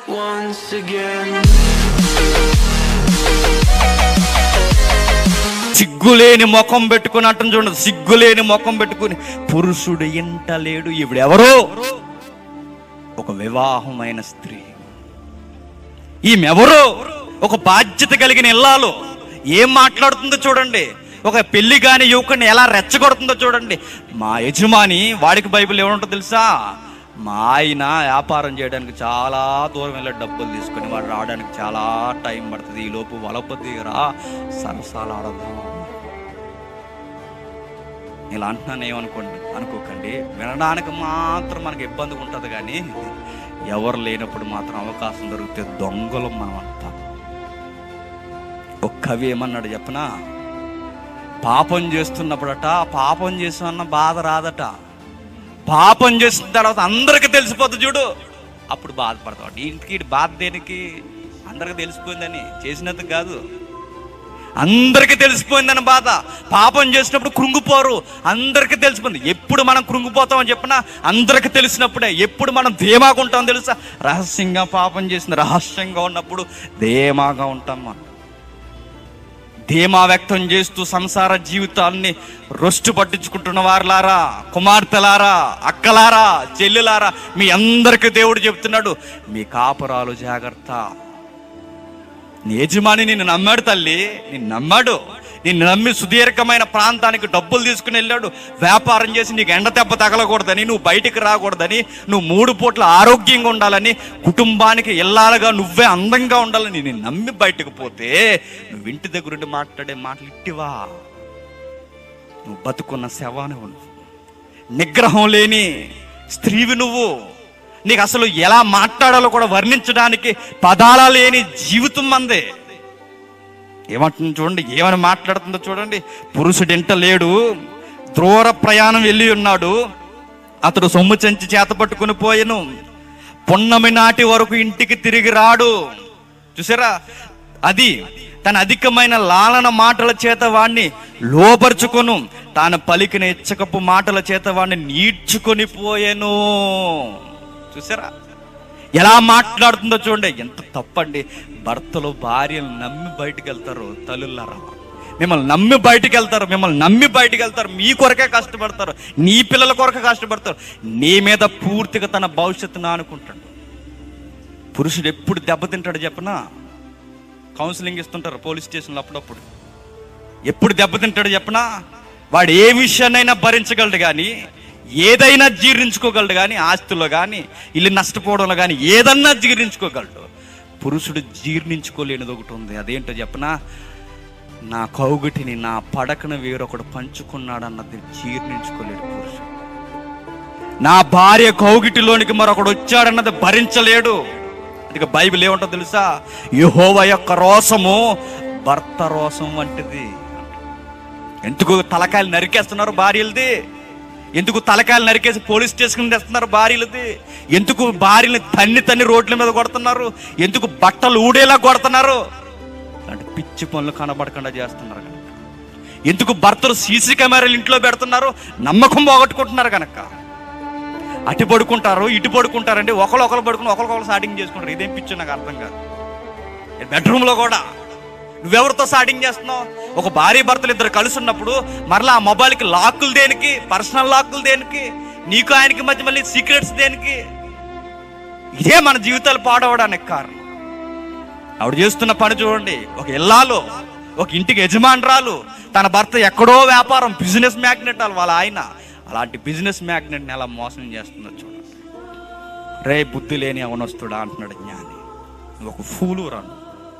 once again. సిగ్గులేని ముఖం పెట్టుకుని అంటుంది చూడండి సిగ్గులేని ముఖం పెట్టుకుని పురుషుడు ఇంట లేడు ఈవిడెవరో ఒక వివాహమైన స్త్రీ ఈమెవరో ఒక బాధ్యత కలిగిన ఇల్లాలు ఏం మాట్లాడుతుందో చూడండి ఒక పెళ్లి కాని యువకుని ఎలా రెచ్చగొడుతుందో చూడండి మా యజమాని వాడికి బైబిల్ ఏమంటుందో తెలుసా మా ఆయన వ్యాపారం చేయడానికి చాలా దూరం వెళ్ళి డబ్బులు తీసుకుని వాడు రావడానికి చాలా టైం పడుతుంది ఈ లోపు వలపతి రా సరసాలు ఆడదాం ఇలా అంటున్నాను ఏమనుకోండి అనుకోకండి వినడానికి మాత్రం మనకి ఇబ్బందిగా ఉంటుంది కానీ ఎవరు లేనప్పుడు మాత్రం అవకాశం దొరికితే దొంగలు మనం అంతా ఒక కవి ఏమన్నాడు చెప్పనా పాపం చేస్తున్నప్పుడట పాపం చేస్తున్న బాధ రాదట పాపం చేసిన తర్వాత అందరికి తెలిసిపోతుంది చూడు అప్పుడు బాధపడతాడు ఇంటికి ఈడి బాధ దేనికి అందరికి తెలిసిపోయిందని చేసినందుకు కాదు అందరికి తెలిసిపోయిందని బాధ పాపం చేసినప్పుడు కృంగిపోరు అందరికి తెలిసిపోయింది ఎప్పుడు మనం కృంగిపోతామని చెప్పినా అందరికి తెలిసినప్పుడే ఎప్పుడు మనం ధీమాగా ఉంటాం తెలుసా రహస్యంగా పాపం చేసిన రహస్యంగా ఉన్నప్పుడు ధీమాగా ఉంటాం మనం ధీమా వ్యక్తం చేస్తూ సంసార జీవితాన్ని రొస్టు పట్టించుకుంటున్న వారులారా కుమార్తెలారా అక్కలారా చెల్లెలారా మీ అందరికీ దేవుడు చెప్తున్నాడు మీ కాపురాలు జాగ్రత్త నీ యజమాని నిన్ను నమ్మాడు తల్లి నిన్ను నమ్మాడు నిన్ను నమ్మి సుదీర్ఘమైన ప్రాంతానికి డబ్బులు తీసుకుని వెళ్ళాడు వ్యాపారం చేసి నీకు ఎండ దెబ్బ తగలకూడదని నువ్వు బయటికి రాకూడదని నువ్వు మూడు పూట్ల ఆరోగ్యంగా ఉండాలని కుటుంబానికి ఇల్లాలుగా నువ్వే అందంగా ఉండాలని నేను నమ్మి బయటకు పోతే నువ్వు ఇంటి దగ్గరుండి మాట్లాడే మాటలు ఇట్టివా నువ్వు బతుకున్న శవాని నువ్వు నిగ్రహం లేని స్త్రీవి నువ్వు నీకు అసలు ఎలా మాట్లాడాలో కూడా వర్ణించడానికి పదాల లేని జీవితం మందే ఏమంటుంది చూడండి ఏమని మాట్లాడుతుందో చూడండి పురుషుడు ఇంట లేడు దూర ప్రయాణం వెళ్ళి ఉన్నాడు అతడు సొమ్ము చెంచి చేత పట్టుకుని పోయెను పున్నమి నాటి వరకు ఇంటికి తిరిగి రాడు చూసారా అది తన అధికమైన లాలన మాటల చేత వాణ్ణి లోపరుచుకొను తాను పలికిన ఇచ్చకపు మాటల చేత వాణ్ణి నీడ్చుకొని పోయెను చూసారా ఎలా మాట్లాడుతుందో చూడండి ఎంత తప్పండి భర్తలు భార్యలు నమ్మి బయటికి వెళ్తారు తల్లులారా మిమ్మల్ని నమ్మి బయటికి వెళ్తారు మిమ్మల్ని నమ్మి బయటికి వెళ్తారు మీ కొరకే కష్టపడతారు నీ పిల్లల కొరకే కష్టపడతారు నీ మీద పూర్తిగా తన భవిష్యత్తును ఆనుకుంటాడు పురుషుడు ఎప్పుడు దెబ్బతింటాడు చెప్పనా కౌన్సిలింగ్ ఇస్తుంటారు పోలీస్ స్టేషన్లో అప్పుడప్పుడు ఎప్పుడు దెబ్బతింటాడు చెప్పనా వాడు ఏ విషయాన్నైనా భరించగలడు కానీ ఏదైనా జీర్ణించుకోగలడు కానీ ఆస్తిలో కానీ ఇల్లు నష్టపోవడంలో కానీ ఏదన్నా జీర్ణించుకోగలడు పురుషుడు జీర్ణించుకోలేనిది ఒకటి ఉంది అదేంటో చెప్పనా నా కౌగుటిని నా పడకను వేరొకడు పంచుకున్నాడు అన్నది జీర్ణించుకోలేడు పురుషుడు నా భార్య కౌగిటిలోనికి మరొకడు వచ్చాడన్నది భరించలేడు ఇక బైబిల్ ఏమంటో తెలుసా యహోవ యొక్క రోసము భర్త రోసం వంటిది ఎందుకు తలకాయలు నరికేస్తున్నారు భార్యలది ఎందుకు తలకాయలు నరికేసి పోలీస్ స్టేషన్ తెస్తున్నారు భార్యలది ఎందుకు భార్యని తన్ని తన్ని రోడ్ల మీద కొడుతున్నారు ఎందుకు బట్టలు ఊడేలా కొడుతున్నారు అంటే పిచ్చి పనులు కనబడకుండా చేస్తున్నారు కనుక ఎందుకు భర్తలు సీసీ కెమెరాలు ఇంట్లో పెడుతున్నారు నమ్మకం పోగొట్టుకుంటున్నారు కనుక అటు పడుకుంటారు ఇటు పడుకుంటారండి ఒకరు ఒకరు పడుకుని ఒకరికొకరు సాటింగ్ చేసుకుంటారు ఇదేం పిచ్చి నాకు అర్థం కాదు బెడ్రూమ్లో కూడా నువ్వెవరితో సాటింగ్ చేస్తున్నావు ఒక భార్య భర్తలు ఇద్దరు కలిసి ఉన్నప్పుడు మరలా ఆ మొబైల్కి లాక్కులు దేనికి పర్సనల్ లాక్కులు దేనికి నీకు ఆయనకి మధ్య మళ్ళీ సీక్రెట్స్ దేనికి ఇదే మన జీవితాలు పాడవడానికి కారణం ఆవిడ చేస్తున్న పని చూడండి ఒక ఇల్లాలు ఒక ఇంటికి యజమానురాలు తన భర్త ఎక్కడో వ్యాపారం బిజినెస్ మ్యాగ్నెట్ వాళ్ళ ఆయన అలాంటి బిజినెస్ మ్యాగ్నెట్ని ఎలా మోసం చేస్తుందో చూడండి రే బుద్ధి లేని అవనొస్తుడా అంటున్నాడు జ్ఞాని నువ్వు ఒక ఫూలు రాను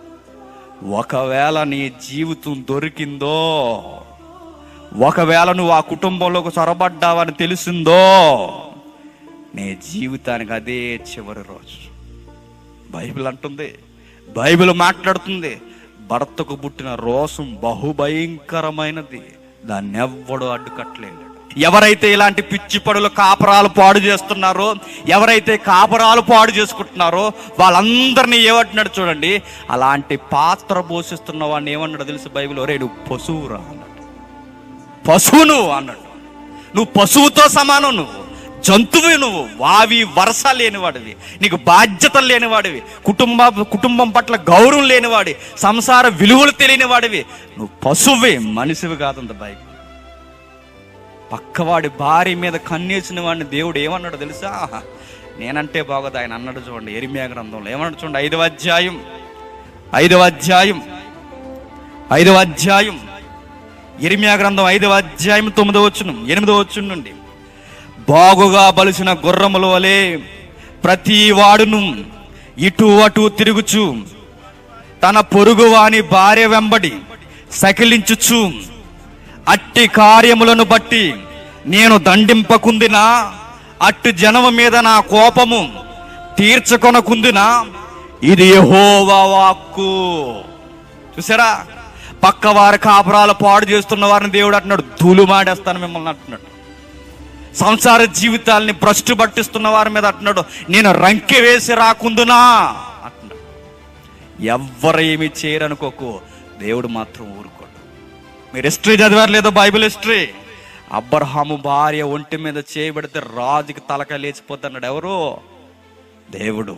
ఒకవేళ నీ జీవితం దొరికిందో ఒకవేళ నువ్వు ఆ కుటుంబంలోకి చొరబడ్డావని తెలిసిందో నీ జీవితానికి అదే చివరి రోజు బైబిల్ అంటుంది బైబిల్ మాట్లాడుతుంది భర్తకు పుట్టిన రోసం బహుభయంకరమైనది దాన్ని ఎవ్వడు అడ్డుకట్టలేడు ఎవరైతే ఇలాంటి పిచ్చి పడులు కాపరాలు పాడు చేస్తున్నారో ఎవరైతే కాపరాలు పాడు చేసుకుంటున్నారో వాళ్ళందరినీ ఏమంటున్నాడు చూడండి అలాంటి పాత్ర పోషిస్తున్న వాడిని ఏమన్నాడు తెలుసు బైబిల్ ఒరే నువ్వు పశువురా అన్నాడు పశువు నువ్వు అన్నాడు నువ్వు పశువుతో సమానం నువ్వు జంతువు నువ్వు వావి వరస లేనివాడివి నీకు బాధ్యతలు లేనివాడివి కుటుంబ కుటుంబం పట్ల గౌరవం లేనివాడి సంసార విలువలు తెలియని వాడివి నువ్వు పశువే మనిషివి కాదంత బైబిల్ పక్కవాడి భార్య మీద కన్నేసిన వాడిని దేవుడు ఏమన్నాడు తెలుసా నేనంటే బాగోదు ఆయన అన్నాడు చూడండి ఎరిమియా గ్రంథంలో ఏమన్నాడు చూడండి ఐదవ అధ్యాయం ఐదవ అధ్యాయం ఐదవ అధ్యాయం ఎరిమియా గ్రంథం ఐదవ అధ్యాయం తొమ్మిదో వచ్చును ఎనిమిదో వచ్చును నుండి బాగుగా బలిసిన గుర్రముల వలె ప్రతి వాడును ఇటు అటు తిరుగుచు తన పొరుగువాని భార్య వెంబడి సకిలించుచు అట్టి కార్యములను బట్టి నేను దండింపకుందినా అట్టి జనము మీద నా కోపము తీర్చుకొనకుందినా ఇది యెహోవా వాక్కు చూసారా పక్క వారి కాపురాలు పాడు చేస్తున్న వారిని దేవుడు అంటున్నాడు ధూళి మాడేస్తాను మిమ్మల్ని అంటున్నాడు సంసార జీవితాల్ని భ్రష్టు పట్టిస్తున్న వారి మీద అంటున్నాడు నేను రంకె వేసి రాకుందునా అంటున్నాడు ఎవ్వరు ఏమి చేయరనుకోకు దేవుడు మాత్రం ఊరుకోడు మీరు హిస్టరీ చదివారు లేదో బైబిల్ హిస్టరీ అబ్రహాము భార్య ఒంటి మీద చేయబడితే రాజుకి తలక లేచిపోతున్నాడు ఎవరు దేవుడు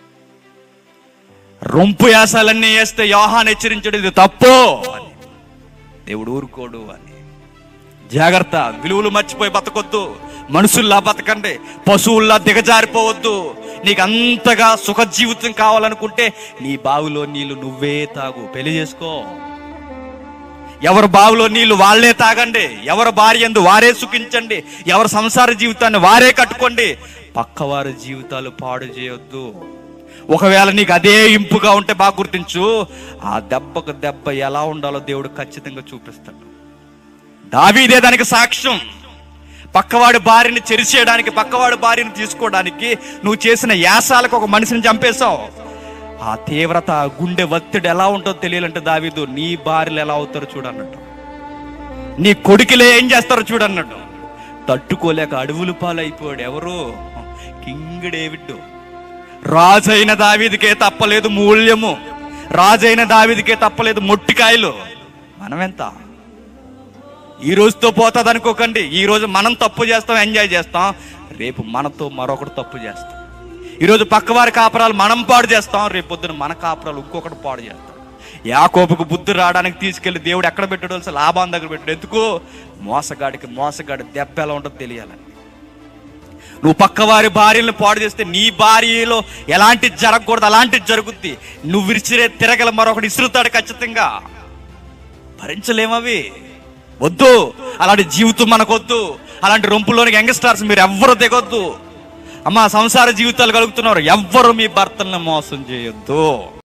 రొంపు యాసాలన్నీ వేస్తే యోహాన్ హెచ్చరించడు ఇది తప్పు అని దేవుడు ఊరుకోడు అని జాగ్రత్త విలువలు మర్చిపోయి బతకొద్దు మనుషుల్లా బతకండి పశువుల్లా దిగజారిపోవద్దు నీకు అంతగా సుఖ జీవితం కావాలనుకుంటే నీ బావిలో నీళ్లు నువ్వే తాగు పెళ్లి చేసుకో ఎవరి బావిలో నీళ్లు వాళ్ళే తాగండి ఎవరి భార్య ఎందు వారే సుఖించండి ఎవరి సంసార జీవితాన్ని వారే కట్టుకోండి పక్కవారి జీవితాలు పాడు చేయొద్దు ఒకవేళ నీకు అదే ఇంపుగా ఉంటే బాగా గుర్తించు ఆ దెబ్బకు దెబ్బ ఎలా ఉండాలో దేవుడు ఖచ్చితంగా చూపిస్తాడు దావీదే దానికి సాక్ష్యం పక్కవాడి భార్యని చెరిచేయడానికి పక్కవాడి భార్యని తీసుకోవడానికి నువ్వు చేసిన యాసాలకు ఒక మనిషిని చంపేశావు ఆ తీవ్రత ఆ గుండె ఒత్తిడి ఎలా ఉంటుందో తెలియాలంటే దావీదు నీ భార్యలు ఎలా అవుతారో చూడన్నట్టు నీ కొడుకులే ఏం చేస్తారో చూడన్నట్టు తట్టుకోలేక అడవులు పాలైపోయాడు ఎవరు కింగ్ డేవిడ్ రాజైన దావీదికే తప్పలేదు మూల్యము రాజైన దావీదికే తప్పలేదు మొట్టికాయలు మనమెంత ఈ రోజుతో పోతుంది అనుకోకండి ఈ రోజు మనం తప్పు చేస్తాం ఎంజాయ్ చేస్తాం రేపు మనతో మరొకటి తప్పు చేస్తాం ఈరోజు పక్కవారి కాపురాలు మనం పాడు చేస్తాం రేపు పొద్దున మన కాపురాలు ఇంకొకటి పాడు చేస్తాం యాకోబుకు బుద్ధి రావడానికి తీసుకెళ్లి దేవుడు ఎక్కడ పెట్టాడు అసలు లాభాన్ దగ్గర పెట్టాడు ఎందుకు మోసగాడికి మోసగాడి దెబ్బ ఎలా ఉంటుందో తెలియాలని నువ్వు పక్కవారి భార్యలను పాడు చేస్తే నీ భార్యలో ఎలాంటి జరగకూడదు అలాంటిది జరుగుద్ది నువ్వు విరిచిరే తిరగల మరొకటి ఇసురుతాడు ఖచ్చితంగా భరించలేమవి వద్దు అలాంటి జీవితం మనకొద్దు అలాంటి రొంపులోనికి యంగ్స్టార్స్ మీరు ఎవ్వరు దిగొద్దు అమ్మా సంసార జీవితాలు కలుగుతున్నారు ఎవ్వరు మీ భర్తలను మోసం చేయొద్దు